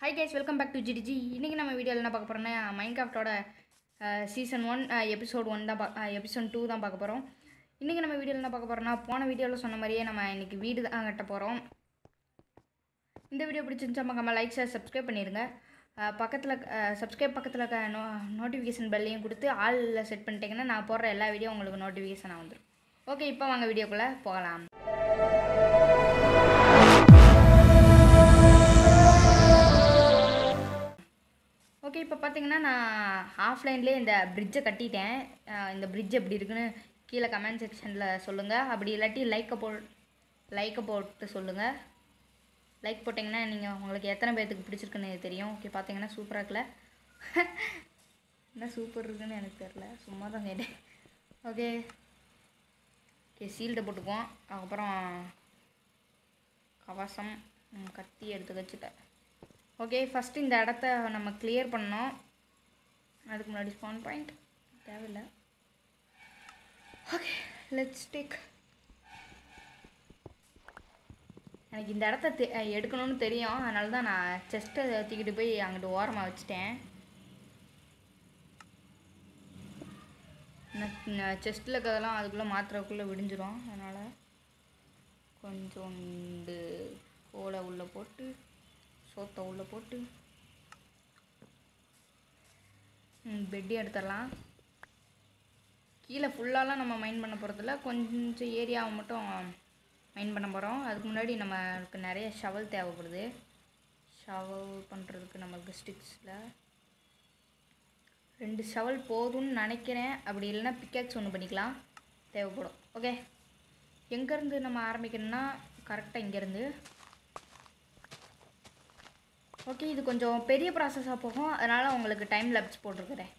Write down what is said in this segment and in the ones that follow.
High guys welcome back to G T G இன்றைக்கி நம்ம வீடியோவில் என்ன பார்க்க போகிறோம்னா மைன்கிராஃப்டோட சீசன் ஒன் எபிசோட் ஒன் தான் பா எபிசோட் டூ தான் பார்க்க போகிறோம் இன்றைக்கி நம்ம வீடியோவில் என்ன பார்க்க போகிறோம்னா போன வீடியோவில் சொன்ன மாதிரியே நம்ம இன்றைக்கி வீடு தான் கட்ட போகிறோம் இந்த வீடியோ பிடிச்சிருந்துச்சா மறக்காம லைக் ஷேர் சப்ஸ்கிரைப் பண்ணிடுங்க பக்கத்தில் சப்ஸ்கிரைப் பக்கத்தில் இருக்க நோ நோட்டிஃபிகேஷன் பெல்லையும் கொடுத்து ஆளில் செட் பண்ணிட்டீங்கன்னா நான் போடுற எல்லா வீடியோ உங்களுக்கு நோட்டிஃபிகேஷனாக வந்துடும் ஓகே இப்போ வாங்க வீடியோக்குள்ளே போகலாம் ஓகே இப்போ பார்த்தீங்கன்னா நான் ஆஃப்லைன்லேயே இந்த பிரிட்ஜை கட்டிட்டேன் அஹ் இந்த பிரிட்ஜ் எப்படி இருக்குன்னு கீழே கமெண்ட் செக்ஷனில் சொல்லுங்கள் அப்படி இல்லாட்டி லைக்கை போ லைக்கை போட்டு சொல்லுங்கள் லைக் போட்டிங்கன்னா நீங்கள் உங்களுக்கு எத்தனை பேர்த்துக்கு பிடிச்சிருக்குன்னு தெரியும் ஓகே பார்த்தீங்கன்னா சூப்பராக இருக்குல்ல என்ன சூப்பர் இருக்குன்னு எனக்கு தெரில சும்மா தான் கேட்டேன் ஓகே ஓகே சீல்டை போட்டுக்குவோம் அதுக்கப்புறம் கவசம் ம், கத்தி எடுத்து வச்சுட்டேன் ஓகே ஃபஸ்ட்டு இந்த இடத்த நம்ம கிளியர் பண்ணோம் அதுக்கு முன்னாடி ஸ்பான் பாயிண்ட் தேவையில்லை ஓகே லெட்ஸ் டேக் எனக்கு இந்த இடத்த தெ அஹ் எடுக்கணும்னு தெரியும் அதனால தான் நான் செஸ்ட்டை தூக்கிட்டு போய் அங்கிட்டு ஓரமாக வச்சுட்டேன் செஸ்ட்டில் இருக்கிறதெல்லாம் அதுக்குள்ளே மாத்திரக்குள்ளே விடிஞ்சிரும் அதனால் கொஞ்சோண்டு கோலை உள்ளே போட்டு சோத்தை உள்ளே போட்டு பெட்டி எடுத்துடலாம் கீழே ஃபுல்லாலாம் நம்ம மைண்ட் பண்ண போகிறதில்ல கொஞ்சம் ஏரியாவை மட்டும் மைண்ட் பண்ண போகிறோம் அதுக்கு முன்னாடி நம்மளுக்கு நிறைய ஷவல் தேவைப்படுது ஷவல் பண்ணுறதுக்கு நம்மளுக்கு ஸ்டிக்ஸில் ரெண்டு ஷவல் போதும்னு நினைக்கிறேன் அப்படி இல்லைன்னா பிக்காக்ஸ் ஒன்று பண்ணிக்கலாம் தேவைப்படும் ஓகே எங்கேருந்து நம்ம ஆரம்பிக்கணும்னா கரெக்டாக இங்கேருந்து ஓகே இது கொஞ்சம் பெரிய ப்ராசஸாக போகும் அதனால் உங்களுக்கு டைம் லேப்ஸ் போட்டிருக்கிறேன்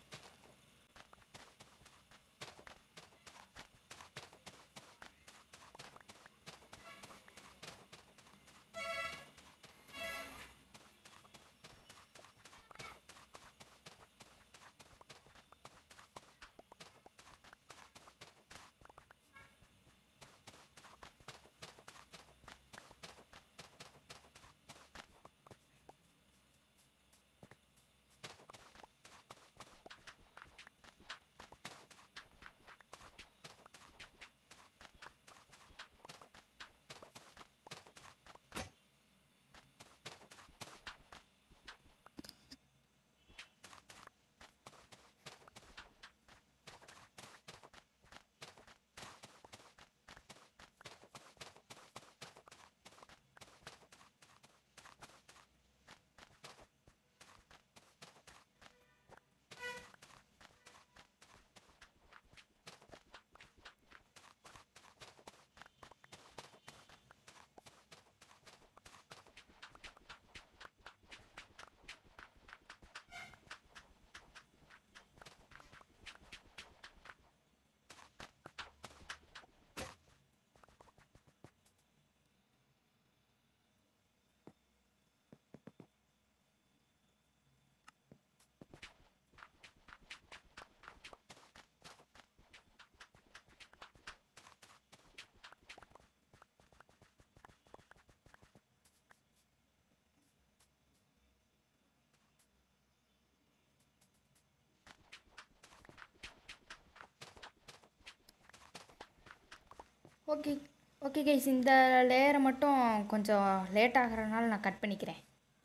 ஓகே ஓகே கைஸ் இந்த லேயரை மட்டும் கொஞ்சம் லேட் ஆகிறனால நான் கட் பண்ணிக்கிறேன்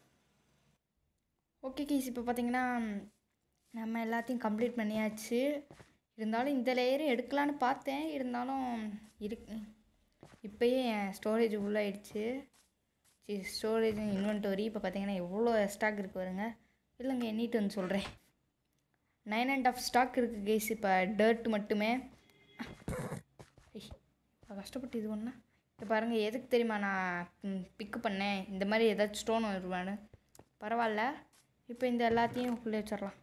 ஓகே கைஸ் இப்போ பார்த்தீங்கன்னா நம்ம எல்லாத்தையும் கம்ப்ளீட் பண்ணியாச்சு இருந்தாலும் இந்த லேயரும் எடுக்கலான்னு பார்த்தேன் இருந்தாலும் இருக்கு இப்போயே என் ஸ்டோரேஜ் உள்ளாயிடுச்சு சரி ஸ்டோரேஜ் இன்வென்டோரி இப்போ பார்த்தீங்கன்னா எவ்வளோ ஸ்டாக் இருக்குது வருங்க இல்லைங்க எண்ணிட்டு வந்து சொல்கிறேன் நைன் அண்ட் ஆஃப் ஸ்டாக் இருக்குது கேஸ் இப்போ டர்ட் மட்டுமே ஐய், இவ்வளோ கஷ்டப்பட்டு இது பண்ணேன் இப்போ பாருங்கள் எதுக்கு தெரியுமா நான் பிக்கு பண்ணேன் இந்த மாதிரி ஏதாச்சும் ஸ்டோன் வருவான்னு பரவாயில்ல இப்போ இந்த எல்லாத்தையும் உள்ளே வச்சிடலாம்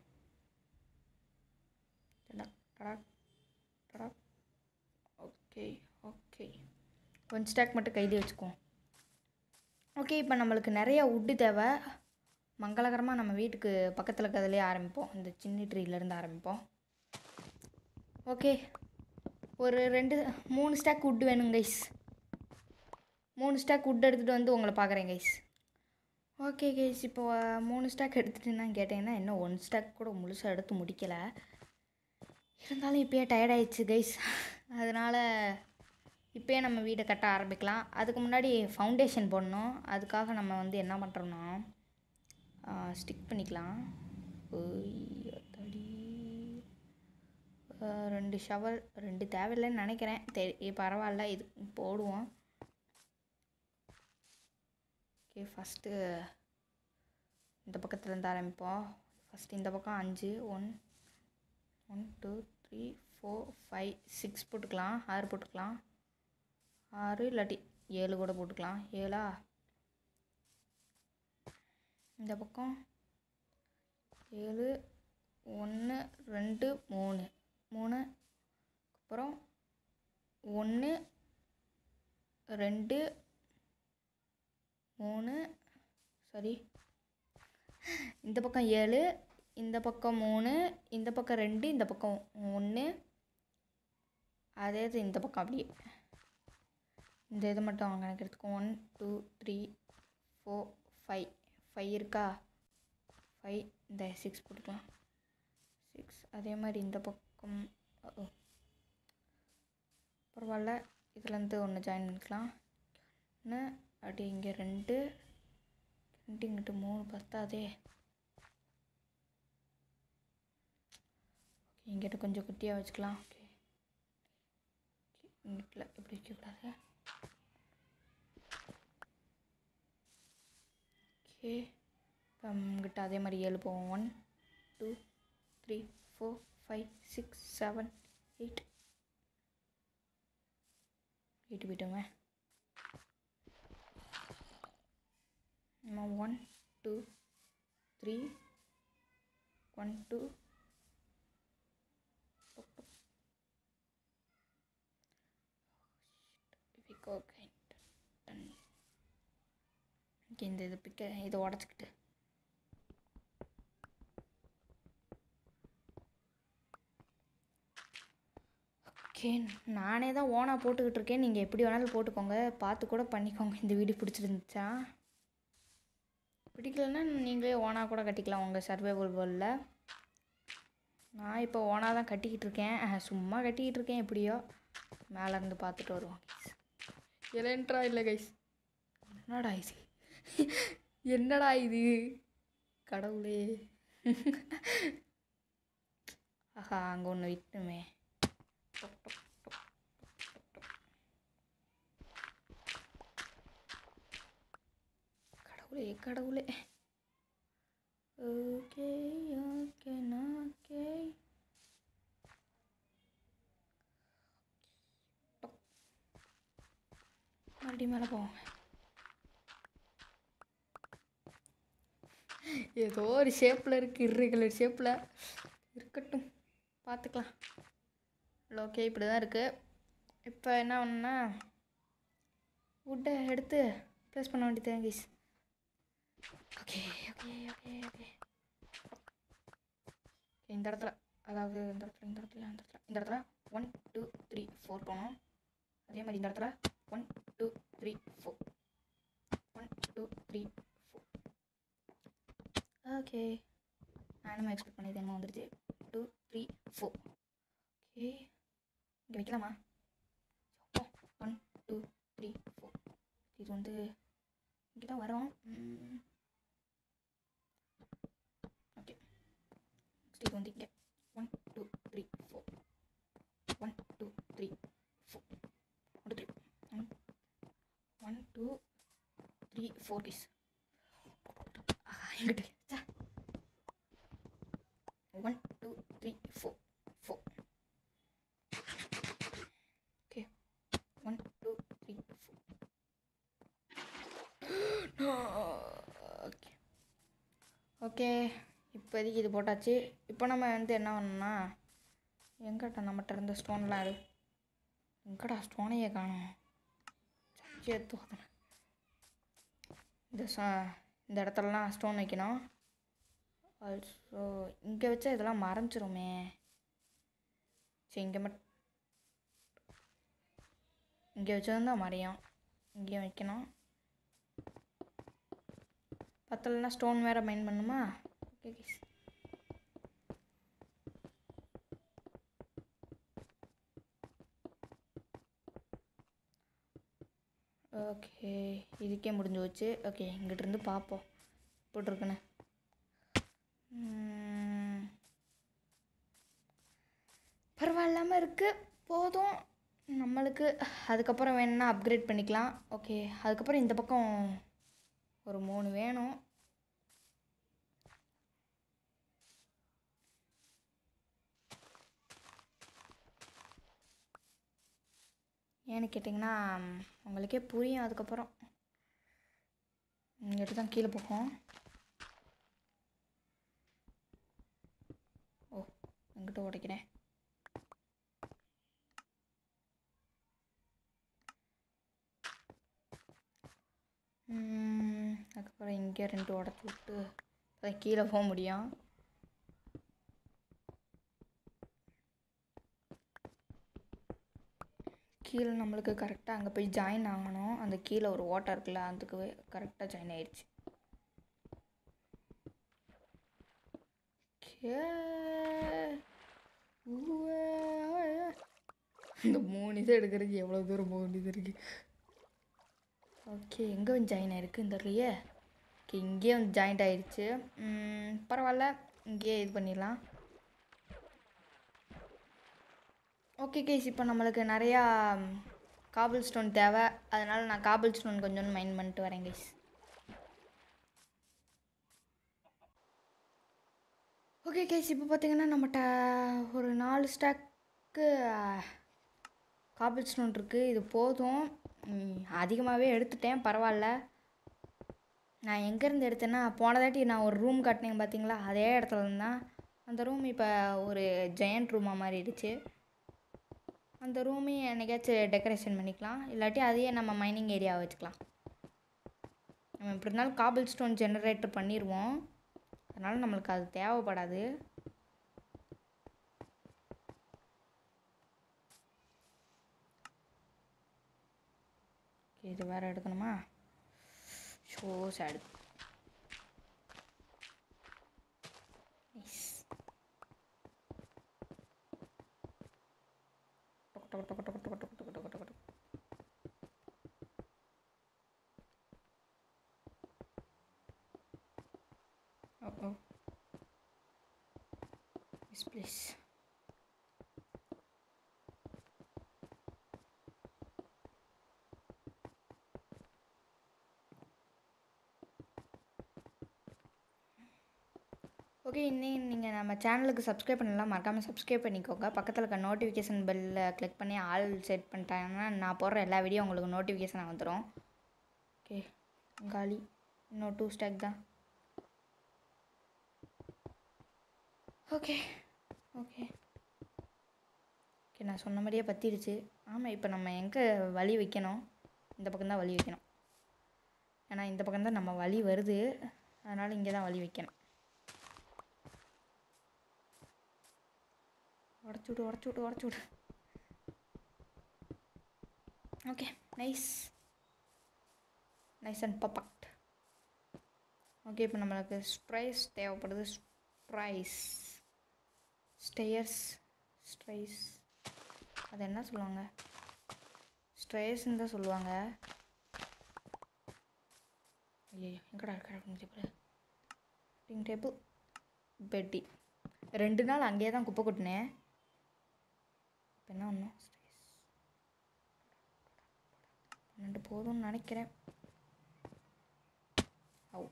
டடக், டடக், டடக். ஓகே ஓகே கொஞ்சம் ஸ்டாக் மட்டும் கையிலே வச்சுக்குவோம் ஓகே இப்போ நம்மளுக்கு நிறைய உட்டு தேவை மங்களகரமாக நம்ம வீட்டுக்கு பக்கத்தில் இருக்கிறதுலே ஆரம்பிப்போம் இந்த சின்ன ட்ரீலேருந்து ஆரம்பிப்போம் ஓகே ஒரு ரெண்டு மூணு ஸ்டாக் உட் வேணும் கைஸ் மூணு ஸ்டாக் உட் எடுத்துகிட்டு வந்து உங்களை பார்க்குறேன் கைஸ் ஓகே கேஸ் இப்போ மூணு ஸ்டாக் எடுத்துட்டுன்னா கேட்டிங்கன்னா இன்னும் ஒன் ஸ்டாக் கூட முழுசாக எடுத்து முடிக்கலை இருந்தாலும் இப்போயே டயர்டாயிடுச்சு கைஸ் அதனால் இப்போயே நம்ம வீடை கட்ட ஆரம்பிக்கலாம் அதுக்கு முன்னாடி ஃபவுண்டேஷன் போடணும் அதுக்காக நம்ம வந்து என்ன பண்ணுறோம்னா ஸ்டிக் பண்ணிக்கலாம் ஒய், அத்தாடி. ஆ, ரெண்டு ஷவர் ரெண்டு தேவையில்லைன்னு நினைக்கிறேன் தெரி பரவாயில்ல இது போடுவோம் ஓகே ஃபஸ்ட்டு இந்த பக்கத்துல இருந்து ஆரம்பிப்போம் ஃபஸ்ட்டு இந்த பக்கம் அஞ்சு one one two three four five six போட்டுக்கலாம் ஆறு போட்டுக்கலாம் ஆறு இல்லாட்டி ஏழு கூட போட்டுக்கலாம் ஏழா இந்த பக்கம் ஏழு ஒன்று ரெண்டு மூணு மூணு அப்புறம் ஒன்று ரெண்டு மூணு சாரி இந்த பக்கம் ஏழு இந்த பக்கம் மூணு இந்த பக்கம் ரெண்டு இந்த பக்கம் ஒன்று அதே இது இந்த பக்கம் அப்படியே இந்த இது மட்டும் அவங்க எனக்கு எடுத்துக்கோ one two three four five five இருக்கா ஃபைவ் இந்த சிக்ஸ் போட்டுக்கலாம் சிக்ஸ் அதே மாதிரி இந்த பக்கம் ஓ பரவாயில்ல இதுலேருந்து ஒன்று ஜாயின் பண்ணிக்கலாம் ஒன்று அப்படி இங்கே ரெண்டு ரெண்டு இங்கிட்டு மூணு பத்தாதே ஓகே இங்கிட்ட கொஞ்சம் குட்டியாக வச்சுக்கலாம் ஓகே இங்கிட்ட இப்படி வைக்கக்கூடாது ஓகே இப்போ இங்கிட்ட அதே மாதிரி ஏழு போவோம் one two three four five six seven eight eight போயிட்டோங்க நம்ம one two three one two okay இந்த இது பிக்க இதை உடச்சிக்கிட்டு ஓகே நானே தான் ஓனாக போட்டுக்கிட்டு இருக்கேன் நீங்கள் எப்படி வேணாலும் போட்டுக்கோங்க பார்த்து கூட பண்ணிக்கோங்க இந்த வீடியோ பிடிச்சிருந்துச்சா பிடிக்கலன்னா நீங்களே ஓனாக கூட கட்டிக்கலாம் உங்கள் சர்வைவல் வேர்ல்டில் நான் இப்போ ஓனாக தான் கட்டிக்கிட்டு இருக்கேன் அஹ், சும்மா கட்டிக்கிட்டு இருக்கேன் எப்படியோ மேலே இருந்து பார்த்துட்டு வருவோம் கைஸ் இலன்றா இல்லை கைஸ் என்னடா இது என்னடா இது கடவுளே ஆஹா அங்கே ஒன்று விட்டுமே டொக் டொக் டொக் டொக் டொக் டொக். கடவுளே கடவுளே ஓகே ஓகே ஓகே மறுபடியும் மேலே போவோம் ஏதோ ஒரு ஷேப்பில் இருக்குது இர்ரெகுலர் ஷேப்பில் இருக்கட்டும் பார்த்துக்கலாம் ஓகே இப்படி தான் இருக்குது இப்போ என்ன ஒன்றுனா வுட்டை எடுத்து ப்ளேஸ் பண்ண வேண்டியது guys okay okay okay okay இந்த இடத்துல அதாவது இந்த இடத்துல இந்த இடத்துல இந்த இடத்துல இந்த இடத்துல ஒன் டூ த்ரீ ஃபோர் போகணும் அதே மாதிரி இந்த இடத்துல one two three four one two three four okay நானும் எக்ஸ்பெக்ட் பண்ணியது என்னமோ வந்துடுச்சு டூ த்ரீ ஃபோர் ஓகே இங்கே வைக்கலாமா ஒன் டூ த்ரீ ஃபோர் இது வந்து இங்கே தான் வரும் ஓகே இது வந்து இங்கே one two three four one two three four one three one one two three four piece எங்கிட்ட one two three four four okay one two three four okay okay இப்போதைக்கு இது போட்டாச்சு இப்போ நம்ம வந்து என்ன பண்ணணும்னா எங்கிட்ட நம்மகிட்ட இருந்த ஸ்டோன்லாம் அது எங்கடா ஸ்டோனையே காணும் சச்சியை தோதன இந்த ச இந்த இடத்துலலாம் ஸ்டோன் வைக்கணும் ஆல்சோ இங்கே வச்சா இதெல்லாம் மறைஞ்சிருமே சரி இங்கே மட் இங்கே வச்சதும் தான் மறையும் இங்கேயும் வைக்கணும் பத்தலைன்னா ஸ்டோன் வேறு மைன் பண்ணுமா ஓகே கைஸ் ஓகே இதுக்கே முடிஞ்சு போச்சு ஓகே இங்கிட்டிருந்து பார்ப்போம் போட்டிருக்குன்னு பரவாயில்லாமல் இருக்குது போதும் நம்மளுக்கு அதுக்கப்புறம் வேணும்னா அப்கிரேட் பண்ணிக்கலாம் ஓகே அதுக்கப்புறம் இந்த பக்கம் ஒரு மூணு வேணும் ஏன்னு கேட்டிங்கன்னா உங்களுக்கே புரியும் அதுக்கப்புறம் இங்கிட்டு தான் கீழே போகும் ஓ எங்கிட்ட உடைக்கிறேன் ம், அதுக்கப்புறம் இங்கே ரெண்டு உடச்சி விட்டு அப்பதான் கீழே போக முடியும் கீழே நம்மளுக்கு கரெக்டாக அங்கே போய் ஜாயின் ஆகணும் அந்த கீழே ஒரு ஓட்டை இருக்குல்ல அதுக்கு கரெக்டாக ஜாயின் ஆயிடுச்சு கே உவ்வே. இந்த மூணு இது எடுக்கிறதுக்கு எவ்வளோ தூரம் போக வேண்டியது இருக்குது ஓகே எங்கே வந்து ஜாயின் ஆயிருக்கு இந்த இடத்துலையே ஓகே இங்கேயே வந்து ஜாயிண்ட் ஆயிடுச்சு ம், பரவாயில்ல இங்கேயே இது பண்ணிடலாம் ஓகே கேஸ் இப்போ நம்மளுக்கு நிறையா காபிள் ஸ்டோன் தேவை அதனால் நான் காபிள் ஸ்டோன் கொஞ்சம் மைண்ட் பண்ணிட்டு வரேன் கேஸ் ஓகே கேஸ் இப்போ பார்த்தீங்கன்னா நம்மகிட்ட ஒரு நாலு ஸ்டாக்கு காபிள் ஸ்டோன் இருக்குது இது போதும் அதிகமாகவே எடுத்துட்டேன் பரவாயில்ல நான் எங்கேருந்து எடுத்தேன்னா போன தாட்டி நான் ஒரு ரூம் காட்டினேன் பார்த்தீங்களா அதே இடத்துல இருந்தான் அந்த ரூம் இப்போ ஒரு ஜெயண்ட் ரூமாக மாறிடுச்சு அந்த ரூமையும் என்னைக்காச்சும் டெக்கரேஷன் பண்ணிக்கலாம் இல்லாட்டி அதையே நம்ம மைனிங் ஏரியா வச்சுக்கலாம் நம்ம எப்படி இருந்தாலும் காபிள் ஸ்டோன் ஜெனரேட்டர் பண்ணிடுவோம் அதனால் நம்மளுக்கு அது தேவைப்படாது Okay, இது வேறு எடுக்கணுமா so sad Uh-oh. Yes, please. Okay இன்னும் நீங்கள் நம்ம சேனலுக்கு சப்ஸ்கிரைப் பண்ணலாம் மறக்காமல் சப்ஸ்கிரைப் பண்ணிக்கோங்க பக்கத்தில் இருக்க நோட்டிஃபிகேஷன் பெல்லை கிளிக் பண்ணி ஆல் செட் பண்ணிட்டாங்கன்னா நான் போடுற எல்லா வீடியோ உங்களுக்கு நோட்டிஃபிகேஷன் வந்துடும் ஓகே காலி இன்னும் டூ ஸ்டாக் தான் ஓகே ஓகே ஓகே நான் சொன்ன மாதிரியே பற்றிடுச்சு ஆமாம் இப்போ நம்ம எங்கே வழி வைக்கணும் இந்த பக்கம் தான் வழி வைக்கணும் ஏன்னா இந்த பக்கம் தான் நம்ம வழி வருது அதனால் இங்கே தான் வழி வைக்கணும் உடச்சி விடு உடச்சி விடு உடச்சி விடு okay nice nice and perfect okay இப்போ நம்மளுக்கு ஸ்ப்ரைஸ் தேவைப்படுது ஸ்ப்ரைஸ் ஸ்டேயர்ஸ் ஸ்ட்ரைஸ் அது என்ன சொல்லுவாங்க ஸ்ட்ரேஸ்ன்னு தான் சொல்லுவாங்க ஐயோ எங்கடா கிடக்கும் டேபிள் டிங் டேபிள் பெட்டி ரெண்டு நாள் அங்கேயே தான் குப்பை கொட்டினேன் இப்போ என்ன ஒன்றும் ஸ்ட்ரைஸ் பன்னெண்டு போதும்னு நினைக்கிறேன் ஓ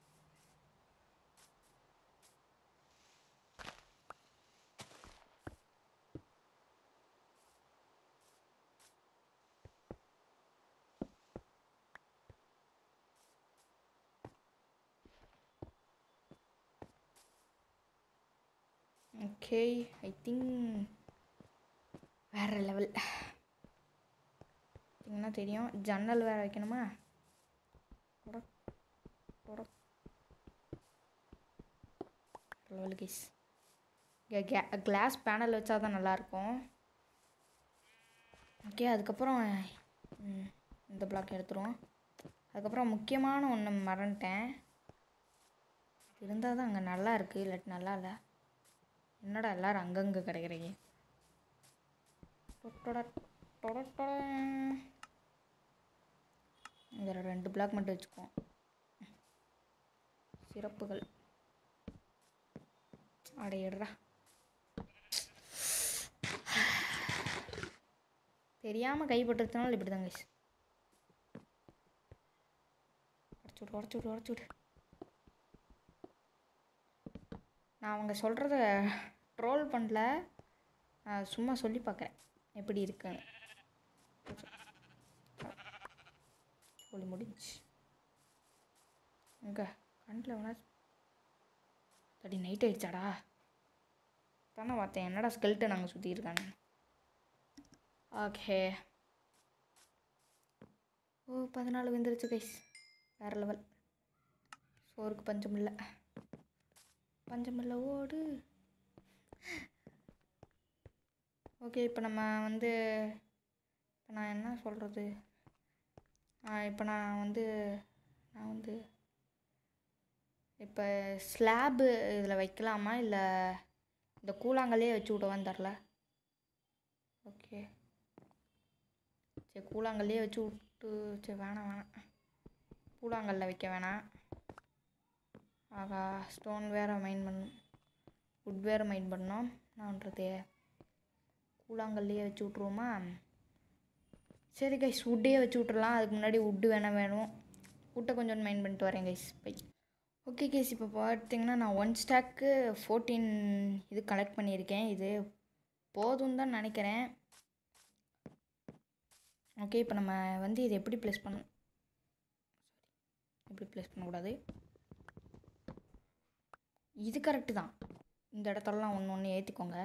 ஓகே ஐ திங்க் வேறு லெவல் பார்த்தீங்கன்னா தெரியும் ஜன்னல் வேறு வைக்கணுமா தொடக், தொடக். லெவல் கேஸ் இங்கே கிளாஸ் பேனல் வச்சா தான் நல்லாயிருக்கும் ஓகே அதுக்கப்புறம் ம், இந்த பிளாக் எடுத்துருவோம் அதுக்கப்புறம் முக்கியமான ஒன்று மறந்துட்டேன் இருந்தால் தான் அங்கே நல்லா இருக்குது இல்லாட்டி நல்லா இல்லை என்னடா எல்லாரும் அங்கங்கே கிடைக்கிறீங்க டொட்டொட டொடட்டொட. இதில் ரெண்டு பிளாக் மட்டும் வச்சுக்குவோம் சிறப்புகள் அடையிடுறா தெரியாமல் கைப்பற்றதுனால இப்படி தாங்க உடச்சு விடு உடச்சு விடு உடச்சு விடு நான் அவங்க சொல்கிறத ட்ரோல் பண்ணல நான் சும்மா சொல்லி பார்க்குறேன் எப்படி இருக்குன்னு சொல்லி முடிஞ்சு எங்க கண்ணில் வேணா தடி நைட் ஆயிடுச்சாடா தானே பார்த்தேன் என்னடா ஸ்கெல்ட்டு நாங்கள் சுற்றி இருக்கானு ஓகே ஓ பதினாலு வந்துருச்சு கைஸ் வேறு லெவல் சோறுக்கு பஞ்சம் இல்லை பஞ்சம் இல்லை ஓடு ஓகே இப்போ நம்ம வந்து இப்போ நான் என்ன சொல்கிறது இப்போ நான் வந்து நான் வந்து இப்போ ஸ்லாபு இதில் வைக்கலாமா இல்லை இந்த கூழாங்கல்லே வச்சு விடவான்னு தெரில ஓகே சரி கூழாங்கல்லே வச்சு விட்டு சரி வேணாம் வேணாம் கூழாங்கல்ல வைக்க வேணாம் ஆகா ஸ்டோன் வேறு மைண்ட் பண்ணும் வுட் வேறு மைண்ட் பண்ணோம் நான் பண்ணுறது கூழாங்கல்லையே வச்சு விட்ருவோமா சரி கைஸ் வுட்டே வச்சு விட்றலாம் அதுக்கு முன்னாடி வுட்டு வேணால் வேணும் வுட்டை கொஞ்சம் மைண்ட் பண்ணிட்டு வரேன் கைஸ் பை ஓகே கேஸ் இப்போ பார்த்தீங்கன்னா நான் ஒன் ஸ்டாக்கு ஃபோர்டீன் இது கலெக்ட் பண்ணியிருக்கேன் இது போதும் தான் நினைக்கிறேன் ஓகே இப்போ நம்ம வந்து இது எப்படி ப்ளேஸ் பண்ண எப்படி ப்ளேஸ் பண்ணக்கூடாது இது கரெக்டு தான் இந்த இடத்துலலாம் ஒன்று ஒன்று ஏற்றிக்கோங்க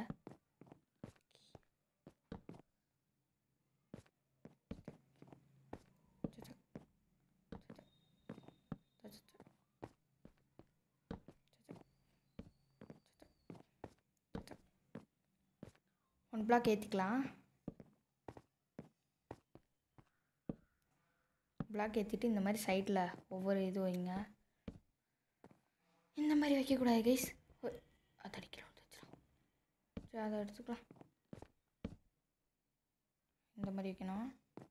ஒன் பிளாக் ஏற்றிக்கலாம் பிளாக் ஏற்றிட்டு இந்த மாதிரி சைடில் ஒவ்வொரு இது வைங்க இந்த மாதிரி வைக்கக்கூடாது கைஸ் அது அடிக்கிறோம் சரி அதை எடுத்துக்கலாம் இந்த மாதிரி வைக்கணும்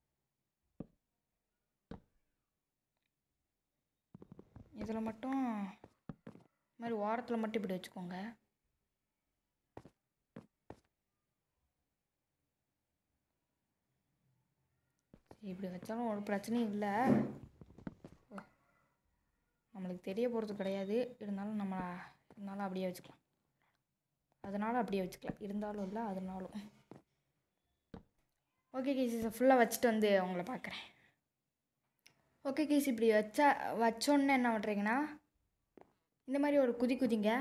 இதில் மட்டும் இந்த மாதிரி ஓரத்தில் மட்டும் இப்படி வச்சுக்கோங்க சரி, இப்படி வச்சாலும் ஒரு பிரச்சனையும் இல்லை ஓ நம்மளுக்கு தெரிய போகிறது கிடையாது இருந்தாலும் நம்ம இருந்தாலும் அப்படியே வச்சுக்கலாம் அதனால் அப்படியே வச்சுக்கலாம் இருந்தாலும் இல்லை அதனாலும் ஓகே கேஸ் இதை ஃபுல்லாக வச்சுட்டு வந்து உங்களை பார்க்குறேன் ஓகே கேஸ் இப்படி வச்சா வச்சோன்னே என்ன பண்ணுறீங்கன்னா இந்த மாதிரி ஒரு குதி குதிங்க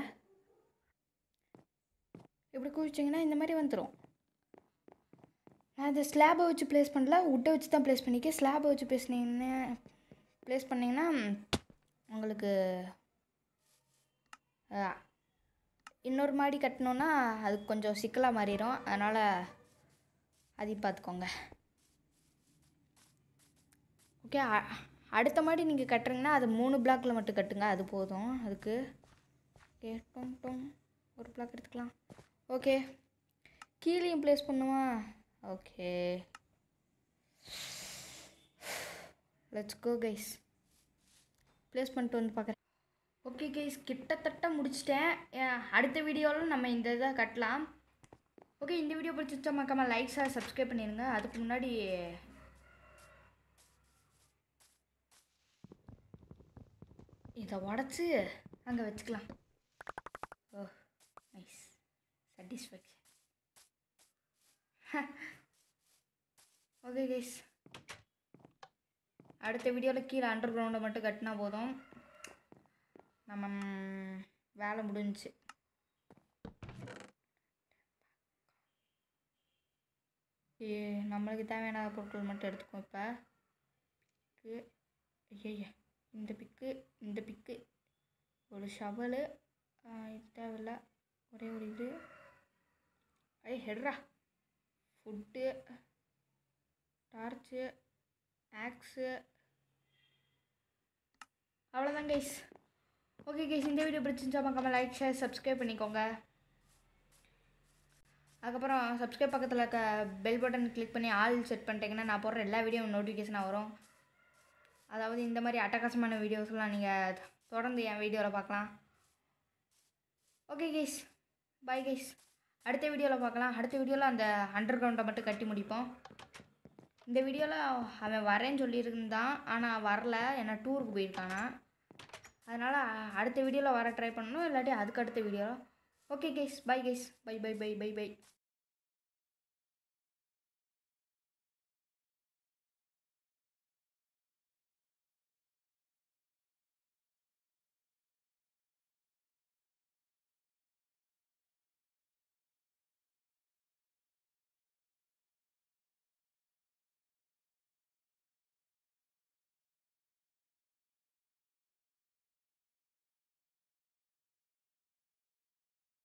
இப்படி குதிச்சிங்கன்னா இந்த மாதிரி வந்துடும் நான் இந்த ஸ்லாபை வச்சு ப்ளேஸ் பண்ணல உட்டை வச்சு தான் ப்ளேஸ் பண்ணிக்க ஸ்லாபை வச்சு பேசுனீங்கன்னா ப்ளேஸ் பண்ணிங்கன்னா உங்களுக்கு அஹ், இன்னொரு மாடி கட்டணுன்னா அது கொஞ்சம் சிக்கலாக மாறிடும் அதனால் அதையும் பார்த்துக்கோங்க ஓகே அடுத்த மாடி நீங்கள் கட்டுறீங்கன்னா அது மூணு பிளாக்கில் மட்டும் கட்டுங்க அது போதும் அதுக்கு ஓகே டொங் டொங் ஒரு பிளாக் எடுத்துக்கலாம் ஓகே கீழேயும் ப்ளேஸ் பண்ணுமா okay let's go guys place பண்ணிட்டு வந்து பார்க்குறேன் ஓகே கைஸ் கிட்டத்தட்ட முடிச்சிட்டேன் அஹ் அடுத்த வீடியோவில் நம்ம இந்த இதை கட்டலாம் ஓகே இந்த வீடியோ பிடிச்சிச்சா மறக்காமல் லைக்ஸாக சப்ஸ்கிரைப் பண்ணிடுங்க அதுக்கு முன்னாடி இதை உடச்சி அங்கே வச்சுக்கலாம் oh nice satisfaction okay guys அடுத்த வீடியோவில் கீழே அண்டர் கிரவுண்டை மட்டும் கட்டினா போதும் நம்ம ம், வேலை முடிஞ்சுச்சு ஏ நம்மளுக்கு தேவையான பொருட்கள் மட்டும் எடுத்துக்குவோம் இப்போ பிக்கு ஐய இந்த பிக்கு இந்த பிக்கு ஒரு ஷவலு இது தேவையில்ல ஒரே ஒரு இது ஐ ஹெட்ரா ஃபுட்டு டார்ச்சு ஆக்ஸு அவ்வளோதான் கைஸ் ஓகே கேஸ் இந்த வீடியோ பிடிச்சிருந்தா மறக்காம லைக் ஷேர் சப்ஸ்கிரைப் பண்ணிக்கோங்க அதுக்கப்புறம் சப்ஸ்கிரைப் பக்கத்தில் இருக்க பெல் பட்டன் கிளிக் பண்ணி ஆல் செட் பண்ணிட்டீங்கன்னா நான் போடுற எல்லா வீடியோ நோட்டிஃபிகேஷனாக வரும் அதாவது இந்த மாதிரி அட்டகாசமான வீடியோஸ்லாம் நீங்கள் தொடர்ந்து என் வீடியோவில் பார்க்கலாம் ஓகே கேஸ் பாய் கேஸ் அடுத்த வீடியோவில் பார்க்கலாம் அடுத்த வீடியோவில் அந்த அண்டர் கிரவுண்டை மட்டும் கட்டி முடிப்போம் இந்த வீடியோவில் அவன் வரேன்னு சொல்லியிருந்தான் ஆனால் வரல ஏன்னா டூருக்கு போயிருக்கானா அதனால் அடுத்த வீடியோவில் வர ட்ரை பண்ணணும் இல்லாட்டி அதுக்கு அடுத்த வீடியோவில் okay guys bye guys bye bye bye bye by